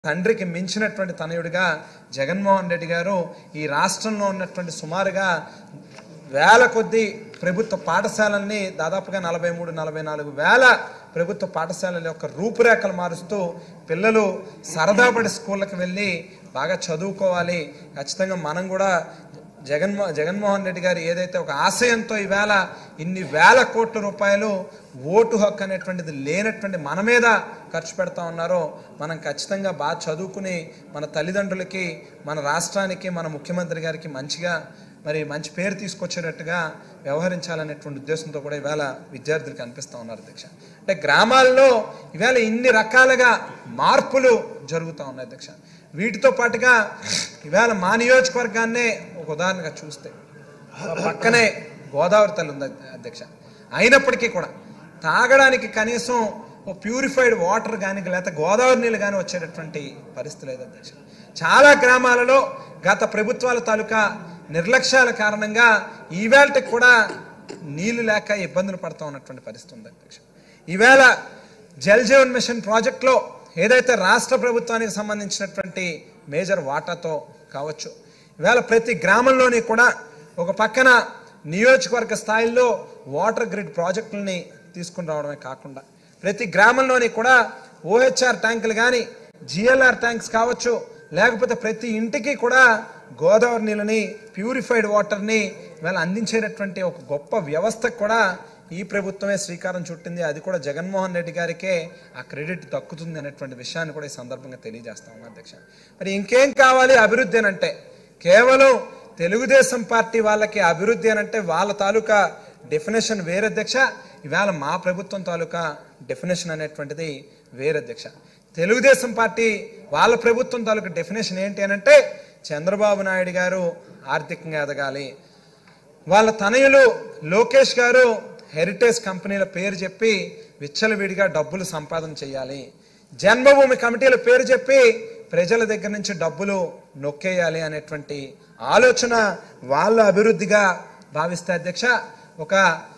తండ్రికి మించినటువంటి తనయుడిగా జగన్మోహన్ రెడ్డి గారు ఈ రాష్ట్రంలో ఉన్నటువంటి సుమారుగా వేల కొద్ది ప్రభుత్వ పాఠశాలల్ని దాదాపుగా నలభై మూడు నలభై నాలుగు వేల ప్రభుత్వ పాఠశాలల యొక్క రూపురేఖలు మారుస్తూ పిల్లలు సరదాపడి స్కూళ్ళకి వెళ్ళి బాగా చదువుకోవాలి ఖచ్చితంగా మనం కూడా జగన్మో జగన్మోహన్ రెడ్డి గారు ఏదైతే ఒక ఆశయంతో ఈవేళ ఇన్ని వేల కోట్ల రూపాయలు ఓటు హక్కు అనేటువంటిది లేనటువంటి మన మీద ఖర్చు పెడతా ఉన్నారో మనం ఖచ్చితంగా బాగా చదువుకుని మన తల్లిదండ్రులకి మన రాష్ట్రానికి మన ముఖ్యమంత్రి గారికి మంచిగా మరి మంచి పేరు తీసుకొచ్చేటట్టుగా వ్యవహరించాలనేటువంటి ఉద్దేశంతో కూడా ఈవేళ విద్యార్థులు కనిపిస్తూ ఉన్నారు అధ్యక్ష అంటే గ్రామాల్లో ఈవేళ ఇన్ని రకాలుగా మార్పులు జరుగుతూ ఉన్నాయి అధ్యక్ష వీటితో పాటుగా ఈవేళ మా నియోజకవర్గాన్నే ఒక ఉదాహరణగా చూస్తే ఆ పక్కనే గోదావరి తల్లి ఉంది అధ్యక్ష అయినప్పటికీ కూడా తాగడానికి కనీసం ఓ ప్యూరిఫైడ్ వాటర్ కానీ లేకపోతే గోదావరి నీళ్ళు కానీ వచ్చేటటువంటి పరిస్థితి లేదు అధ్యక్ష చాలా గ్రామాలలో గత ప్రభుత్వాల తాలూకా నిర్లక్ష్యాల కారణంగా ఈవేళకి కూడా నీళ్లు లేక ఇబ్బందులు పడుతూ ఉన్నటువంటి పరిస్థితి ఉంది అధ్యక్ష ఈవేళ జల్ జీవన్ మిషన్ ప్రాజెక్ట్లో ఏదైతే రాష్ట్ర ప్రభుత్వానికి సంబంధించినటువంటి మేజర్ వాటాతో కావచ్చు ఈవేళ ప్రతి గ్రామంలోని కూడా ఒక పక్కన నియోజకవర్గ స్థాయిలో వాటర్ గ్రిడ్ ప్రాజెక్టులని తీసుకుని రావడమే కాకుండా ప్రతి గ్రామంలోని కూడా ఓహెచ్ఆర్ ట్యాంకులు కానీ జిఎల్ఆర్ ట్యాంక్స్ కావచ్చు లేకపోతే ప్రతి ఇంటికి కూడా గోదావరి నీళ్ళని ప్యూరిఫైడ్ వాటర్ని ఇవాళ అందించేటటువంటి ఒక గొప్ప వ్యవస్థకు కూడా ఈ ప్రభుత్వమే శ్రీకారం చుట్టింది అది కూడా జగన్మోహన్ రెడ్డి గారికే ఆ క్రెడిట్ దక్కుతుంది అనేటువంటి విషయాన్ని కూడా ఈ సందర్భంగా తెలియజేస్తా ఉన్నాను అధ్యక్ష మరి ఇంకేం కావాలి అభివృద్ధి అని అంటే కేవలం తెలుగుదేశం పార్టీ వాళ్ళకి అభివృద్ధి అని అంటే వాళ్ళ తాలూకా డెఫినేషన్ వేరే అధ్యక్ష ఇవాళ మా ప్రభుత్వం తాలూకా డెఫినేషన్ అనేటువంటిది వేరే అధ్యక్ష తెలుగుదేశం పార్టీ వాళ్ళ ప్రభుత్వం తాలూకా డెఫినేషన్ ఏంటి అని అంటే చంద్రబాబు నాయుడు గారు ఆర్థికంగా ఎదగాలి వాళ్ళ తనయులు లోకేష్ గారు హెరిటేజ్ కంపెనీల పేరు చెప్పి విచ్చలవిడిగా డబ్బులు సంపాదన చేయాలి జన్మభూమి కమిటీల పేరు చెప్పి ప్రజల దగ్గర నుంచి డబ్బులు నొక్కేయాలి అనేటువంటి ఆలోచన వాళ్ళ అభివృద్ధిగా భావిస్తే అధ్యక్ష ఒక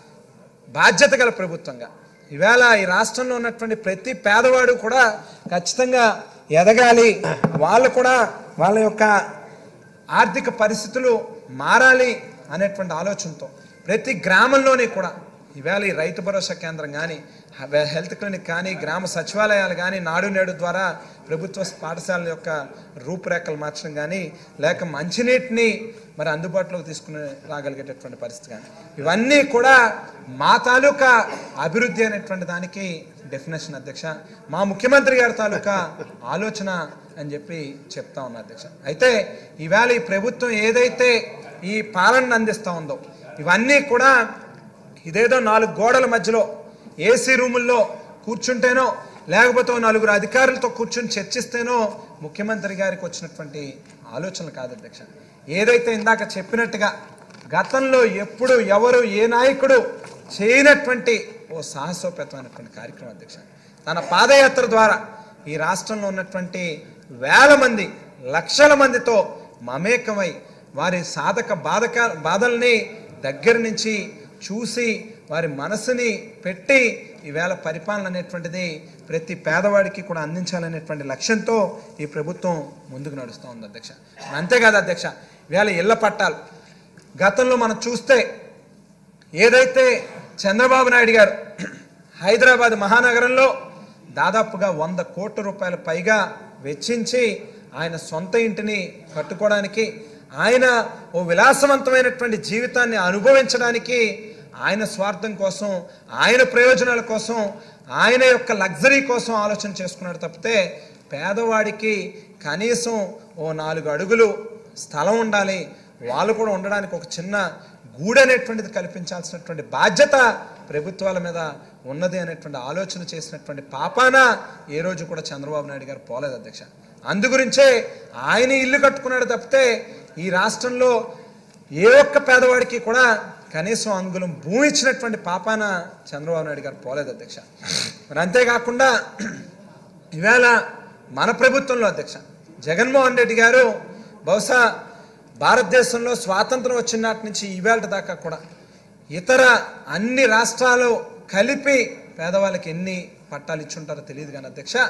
బాధ్యత గల ప్రభుత్వంగా ఈవేళ ఈ రాష్ట్రంలో ఉన్నటువంటి ప్రతి పేదవాడు కూడా ఖచ్చితంగా ఎదగాలి వాళ్ళు కూడా వాళ్ళ యొక్క ఆర్థిక పరిస్థితులు మారాలి అనేటువంటి ఆలోచనతో ప్రతి గ్రామంలోని కూడా ఈవేళ ఈ రైతు భరోసా కేంద్రం కానీ హెల్త్ క్లినిక్ కానీ గ్రామ సచివాలయాలు కానీ నాడు నేడు ద్వారా ప్రభుత్వ పాఠశాలల యొక్క రూపురేఖలు మార్చడం కానీ లేక మంచినీటిని మరి అందుబాటులోకి తీసుకుని రాగలిగేటటువంటి పరిస్థితి కానీ ఇవన్నీ కూడా మా తాలూకా అభివృద్ధి అనేటువంటి దానికి డెఫినేషన్ అధ్యక్ష మా ముఖ్యమంత్రి గారి తాలూకా ఆలోచన అని చెప్పి చెప్తా ఉన్నా అధ్యక్ష అయితే ఈవేళ ఈ ప్రభుత్వం ఏదైతే ఈ పాలనను అందిస్తూ ఉందో ఇవన్నీ కూడా ఇదేదో నాలుగు గోడల మధ్యలో ఏసీ రూముల్లో కూర్చుంటేనో లేకపోతే ఓ నలుగురు అధికారులతో కూర్చొని చర్చిస్తేనో ముఖ్యమంత్రి గారికి వచ్చినటువంటి ఆలోచనలు కాదు అధ్యక్ష ఏదైతే ఇందాక చెప్పినట్టుగా గతంలో ఎప్పుడు ఎవరు ఏ నాయకుడు చేయనటువంటి ఓ సాహసోపేతమైనటువంటి కార్యక్రమం అధ్యక్ష తన పాదయాత్ర ద్వారా ఈ రాష్ట్రంలో ఉన్నటువంటి వేల మంది లక్షల మందితో మమేకమై వారి సాధక బాధక బాధల్ని దగ్గర నుంచి చూసి వారి మనసుని పెట్టి ఈవేళ పరిపాలన అనేటువంటిది ప్రతి పేదవాడికి కూడా అందించాలనేటువంటి లక్ష్యంతో ఈ ప్రభుత్వం ముందుకు నడుస్తూ ఉంది అధ్యక్ష అంతేకాదు అధ్యక్ష ఇవాళ ఇళ్ల పట్టాలు గతంలో మనం చూస్తే ఏదైతే చంద్రబాబు నాయుడు గారు హైదరాబాద్ మహానగరంలో దాదాపుగా వంద కోట్ల రూపాయల పైగా వెచ్చించి ఆయన సొంత ఇంటిని కట్టుకోవడానికి ఆయన ఓ విలాసవంతమైనటువంటి జీవితాన్ని అనుభవించడానికి ఆయన స్వార్థం కోసం ఆయన ప్రయోజనాల కోసం ఆయన యొక్క లగ్జరీ కోసం ఆలోచన చేసుకున్నాడు తప్పితే పేదవాడికి కనీసం ఓ నాలుగు అడుగులు స్థలం ఉండాలి వాళ్ళు కూడా ఉండడానికి ఒక చిన్న గూడు అనేటువంటిది కల్పించాల్సినటువంటి బాధ్యత ప్రభుత్వాల మీద ఉన్నది అనేటువంటి ఆలోచన చేసినటువంటి పాపాన ఏ రోజు కూడా చంద్రబాబు నాయుడు గారు పోలేదు అధ్యక్ష అందుగురించే ఆయన ఇల్లు కట్టుకున్నాడు తప్పితే ఈ రాష్ట్రంలో ఏ ఒక్క పేదవాడికి కూడా కనీసం అంగుళం భూమి ఇచ్చినటువంటి పాపాన చంద్రబాబు నాయుడు గారు పోలేదు అధ్యక్ష మరి అంతేకాకుండా ఈవేళ మన ప్రభుత్వంలో అధ్యక్ష జగన్మోహన్ రెడ్డి గారు బహుశా భారతదేశంలో స్వాతంత్రం వచ్చిన నాటి నుంచి ఈవేళ దాకా కూడా ఇతర అన్ని రాష్ట్రాలు కలిపి పేదవాళ్ళకి ఎన్ని పట్టాలు ఇచ్చుంటారో తెలియదు కానీ అధ్యక్ష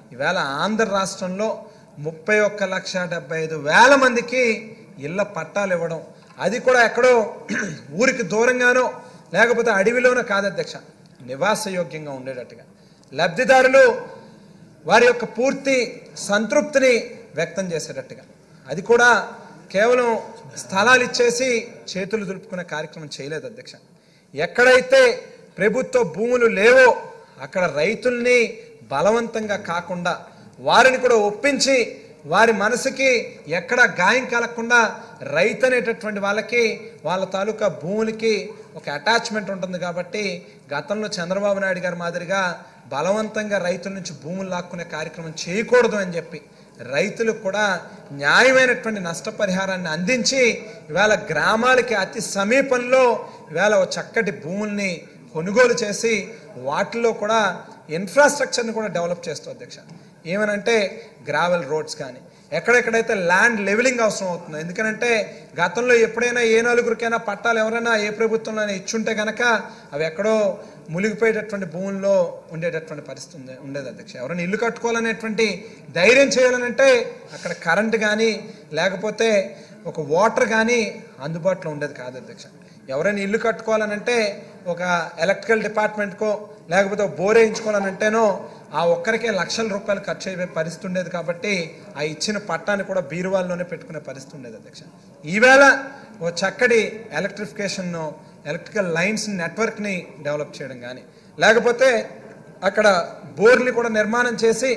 ఈవేళ ఆంధ్ర రాష్ట్రంలో ముప్పై ఒక్క లక్ష డెబ్బై ఐదు వేల మందికి ఇళ్ళ పట్టాలు ఇవ్వడం అది కూడా ఎక్కడో ఊరికి దూరంగానో లేకపోతే అడవిలోనో కాదు అధ్యక్ష నివాసయోగ్యంగా ఉండేటట్టుగా లబ్ధిదారులు వారి యొక్క పూర్తి సంతృప్తిని వ్యక్తం చేసేటట్టుగా అది కూడా కేవలం స్థలాలు ఇచ్చేసి చేతులు దులుపుకునే కార్యక్రమం చేయలేదు అధ్యక్ష ఎక్కడైతే ప్రభుత్వ భూములు లేవో అక్కడ రైతుల్ని బలవంతంగా కాకుండా వారిని కూడా ఒప్పించి వారి మనసుకి ఎక్కడ గాయం కలగకుండా రైతు అనేటటువంటి వాళ్ళకి వాళ్ళ తాలూకా భూములకి ఒక అటాచ్మెంట్ ఉంటుంది కాబట్టి గతంలో చంద్రబాబు నాయుడు గారి మాదిరిగా బలవంతంగా రైతుల నుంచి భూములు లాక్కునే కార్యక్రమం చేయకూడదు అని చెప్పి రైతులకు కూడా న్యాయమైనటువంటి నష్టపరిహారాన్ని అందించి ఇవాళ గ్రామాలకి అతి సమీపంలో ఇవాళ ఒక చక్కటి భూముల్ని కొనుగోలు చేసి వాటిలో కూడా ఇన్ఫ్రాస్ట్రక్చర్ని కూడా డెవలప్ చేస్తూ అధ్యక్ష ఏమనంటే గ్రావెల్ రోడ్స్ కానీ ఎక్కడెక్కడైతే ల్యాండ్ లెవెలింగ్ అవసరం అవుతుందో ఎందుకనంటే గతంలో ఎప్పుడైనా ఏ నలుగురికైనా పట్టాలు ఎవరైనా ఏ ప్రభుత్వంలో ఇచ్చుంటే కనుక అవి ఎక్కడో మునిగిపోయేటటువంటి భూముల్లో ఉండేటటువంటి పరిస్థితి ఉంది ఉండేది అధ్యక్ష ఎవరైనా ఇల్లు కట్టుకోవాలనేటువంటి ధైర్యం చేయాలనంటే అక్కడ కరెంట్ కానీ లేకపోతే ఒక వాటర్ కానీ అందుబాటులో ఉండేది కాదు అధ్యక్ష ఎవరైనా ఇల్లు కట్టుకోవాలనంటే ఒక ఎలక్ట్రికల్ డిపార్ట్మెంట్కో లేకపోతే ఒక బోర్ వేయించుకోవాలనంటేనో ఆ ఒక్కరికే లక్షల రూపాయలు ఖర్చు అయ్యే పరిస్థితి ఉండేది కాబట్టి ఆ ఇచ్చిన పట్టాన్ని కూడా బీరువాల్లోనే పెట్టుకునే పరిస్థితి ఉండేది అధ్యక్ష ఈవేళ ఓ చక్కటి ఎలక్ట్రిఫికేషన్ ఎలక్ట్రికల్ లైన్స్ నెట్వర్క్ని డెవలప్ చేయడం కానీ లేకపోతే అక్కడ బోర్ని కూడా నిర్మాణం చేసి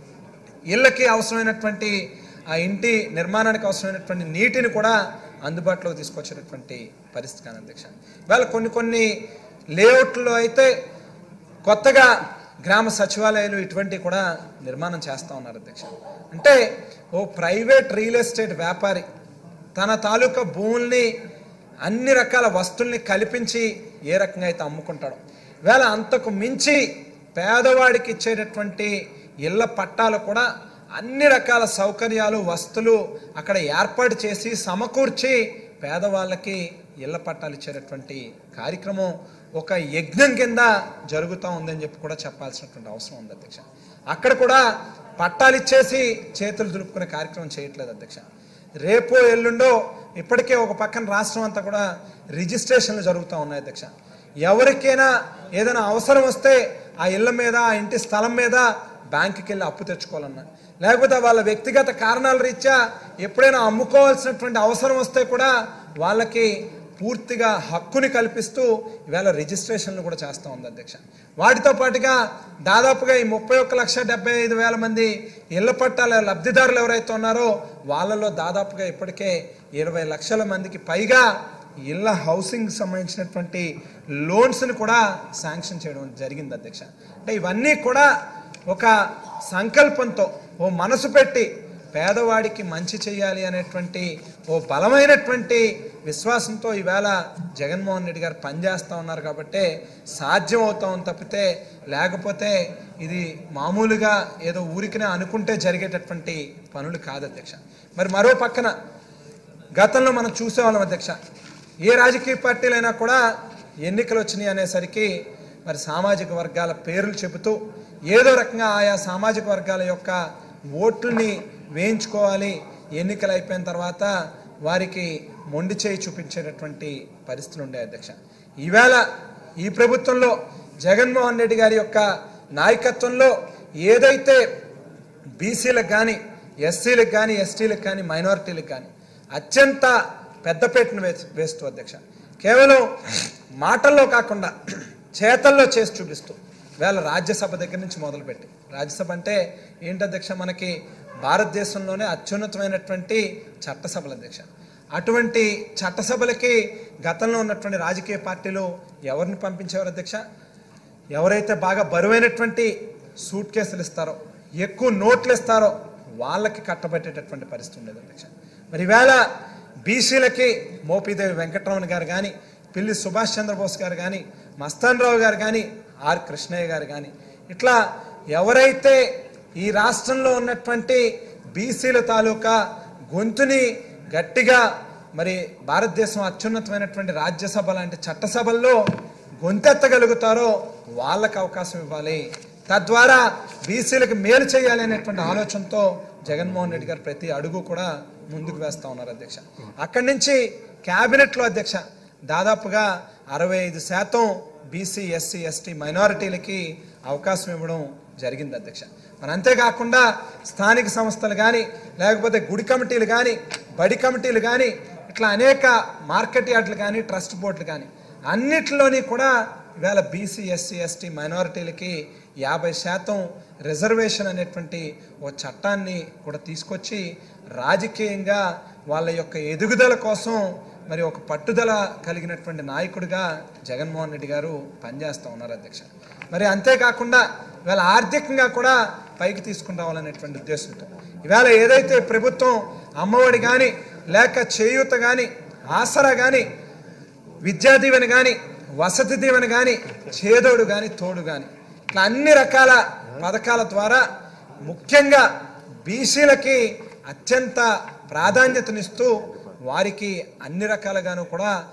ఇళ్ళకి అవసరమైనటువంటి ఆ ఇంటి నిర్మాణానికి అవసరమైనటువంటి నీటిని కూడా అందుబాటులోకి తీసుకొచ్చేటటువంటి పరిస్థితి కానీ అధ్యక్ష ఇవాళ కొన్ని కొన్ని లేఅవుట్లో అయితే కొత్తగా గ్రామ సచివాలయాలు ఇటువంటివి కూడా నిర్మాణం చేస్తూ ఉన్నారు అధ్యక్ష అంటే ఓ ప్రైవేట్ రియల్ ఎస్టేట్ వ్యాపారి తన తాలూకా భూముల్ని అన్ని రకాల వస్తువుల్ని కల్పించి ఏ రకంగా అయితే అమ్ముకుంటాడో ఇవాళ అంతకు మించి పేదవాడికి ఇచ్చేటటువంటి ఇళ్ళ పట్టాలు కూడా అన్ని రకాల సౌకర్యాలు వస్తువులు అక్కడ ఏర్పాటు చేసి సమకూర్చి పేదవాళ్ళకి ఇళ్ళ పట్టాలు ఇచ్చేటటువంటి కార్యక్రమం ఒక యజ్ఞం కింద జరుగుతూ ఉందని చెప్పి కూడా చెప్పాల్సినటువంటి అవసరం ఉంది అధ్యక్ష అక్కడ కూడా పట్టాలు ఇచ్చేసి చేతులు దులుపుకునే కార్యక్రమం చేయట్లేదు అధ్యక్ష రేపో ఎల్లుండో ఇప్పటికే ఒక పక్కన రాష్ట్రం అంతా కూడా రిజిస్ట్రేషన్లు జరుగుతూ ఉన్నాయి అధ్యక్ష ఎవరికైనా ఏదైనా అవసరం వస్తే ఆ ఇళ్ళ మీద ఆ ఇంటి స్థలం మీద బ్యాంకుకి వెళ్ళి అప్పు తెచ్చుకోవాలన్నా లేకపోతే వాళ్ళ వ్యక్తిగత కారణాల రీత్యా ఎప్పుడైనా అమ్ముకోవాల్సినటువంటి అవసరం వస్తే కూడా వాళ్ళకి పూర్తిగా హక్కుని కల్పిస్తూ ఇవాళ రిజిస్ట్రేషన్లు కూడా చేస్తూ ఉంది అధ్యక్ష వాటితో పాటుగా దాదాపుగా ఈ ముప్పై ఒక్క లక్ష డెబ్బై ఐదు వేల మంది ఇళ్ల పట్టాల లబ్ధిదారులు ఎవరైతే ఉన్నారో వాళ్ళలో దాదాపుగా ఇప్పటికే ఇరవై లక్షల మందికి పైగా ఇళ్ళ హౌసింగ్ సంబంధించినటువంటి లోన్స్ని కూడా శాంక్షన్ చేయడం జరిగింది అధ్యక్ష అంటే ఇవన్నీ కూడా ఒక సంకల్పంతో ఓ మనసు పెట్టి పేదవాడికి మంచి చేయాలి అనేటువంటి ఓ బలమైనటువంటి విశ్వాసంతో ఈవేళ జగన్మోహన్ రెడ్డి గారు పనిచేస్తూ ఉన్నారు కాబట్టి సాధ్యం అవుతాం తప్పితే లేకపోతే ఇది మామూలుగా ఏదో ఊరికినే అనుకుంటే జరిగేటటువంటి పనులు కాదు అధ్యక్ష మరి మరో పక్కన గతంలో మనం చూసేవాళ్ళం అధ్యక్ష ఏ రాజకీయ పార్టీలైనా కూడా ఎన్నికలు వచ్చినాయి అనేసరికి మరి సామాజిక వర్గాల పేర్లు చెబుతూ ఏదో రకంగా ఆయా సామాజిక వర్గాల యొక్క ఓట్లని వేయించుకోవాలి ఎన్నికలు అయిపోయిన తర్వాత వారికి మొండి చేయి చూపించేటటువంటి పరిస్థితులు ఉండే అధ్యక్ష ఈవేళ ఈ ప్రభుత్వంలో జగన్మోహన్ రెడ్డి గారి యొక్క నాయకత్వంలో ఏదైతే బీసీలకు కానీ ఎస్సీలకు కానీ ఎస్టీలకు కానీ మైనారిటీలకు కానీ అత్యంత పెద్దపేటను వేసి వేస్తూ అధ్యక్ష కేవలం మాటల్లో కాకుండా చేతల్లో చేసి చూపిస్తూ వేళ రాజ్యసభ దగ్గర నుంచి మొదలుపెట్టి రాజ్యసభ అంటే ఏంటి అధ్యక్ష మనకి భారతదేశంలోనే అత్యున్నతమైనటువంటి చట్టసభల అధ్యక్ష అటువంటి చట్టసభలకి గతంలో ఉన్నటువంటి రాజకీయ పార్టీలు ఎవరిని పంపించేవారు అధ్యక్ష ఎవరైతే బాగా బరువైనటువంటి సూట్ కేసులు ఇస్తారో ఎక్కువ నోట్లు ఇస్తారో వాళ్ళకి కట్టబెట్టేటటువంటి పరిస్థితి ఉండేది అధ్యక్ష మరి ఈవేళ బీసీలకి మోపిదేవి వెంకటరమణ గారు కానీ పిల్లి సుభాష్ చంద్రబోస్ గారు కానీ మస్తాన్ రావు గారు కానీ ఆర్ కృష్ణయ్య గారు కానీ ఇట్లా ఎవరైతే ఈ రాష్ట్రంలో ఉన్నటువంటి బీసీల తాలూకా గొంతుని గట్టిగా మరి భారతదేశం అత్యున్నతమైనటువంటి రాజ్యసభ లాంటి చట్టసభల్లో గొంతెత్తగలుగుతారో వాళ్ళకి అవకాశం ఇవ్వాలి తద్వారా బీసీలకు మేలు చేయాలి అనేటువంటి ఆలోచనతో జగన్మోహన్ రెడ్డి గారు ప్రతి అడుగు కూడా ముందుకు వేస్తూ ఉన్నారు అధ్యక్ష అక్కడి నుంచి క్యాబినెట్లో అధ్యక్ష దాదాపుగా అరవై ఐదు శాతం బీసీ ఎస్సీ ఎస్టీ మైనారిటీలకి అవకాశం ఇవ్వడం జరిగింది అధ్యక్ష మరి అంతేకాకుండా స్థానిక సంస్థలు కానీ లేకపోతే గుడి కమిటీలు కానీ బడి కమిటీలు కానీ ఇట్లా అనేక మార్కెట్ యార్డులు కానీ ట్రస్ట్ బోర్డులు కానీ అన్నిటిలోని కూడా ఇవాళ బీసీ ఎస్సీ ఎస్టీ మైనారిటీలకి యాభై శాతం రిజర్వేషన్ అనేటువంటి ఓ చట్టాన్ని కూడా తీసుకొచ్చి రాజకీయంగా వాళ్ళ యొక్క ఎదుగుదల కోసం మరి ఒక పట్టుదల కలిగినటువంటి నాయకుడిగా జగన్మోహన్ రెడ్డి గారు పనిచేస్తూ ఉన్నారు అధ్యక్ష మరి అంతేకాకుండా ఇవాళ ఆర్థికంగా కూడా పైకి తీసుకుని రావాలనేటువంటి ఉద్దేశంతో ఇవాళ ఏదైతే ప్రభుత్వం అమ్మఒడి కానీ లేక చేయూత కానీ ఆసరా కానీ విద్యా దీవెన కానీ వసతి దీవెన కానీ చేదోడు కానీ తోడు కానీ ఇట్లా అన్ని రకాల పథకాల ద్వారా ముఖ్యంగా బీసీలకి అత్యంత ప్రాధాన్యతనిస్తూ వారికి అన్ని రకాలుగాను కూడా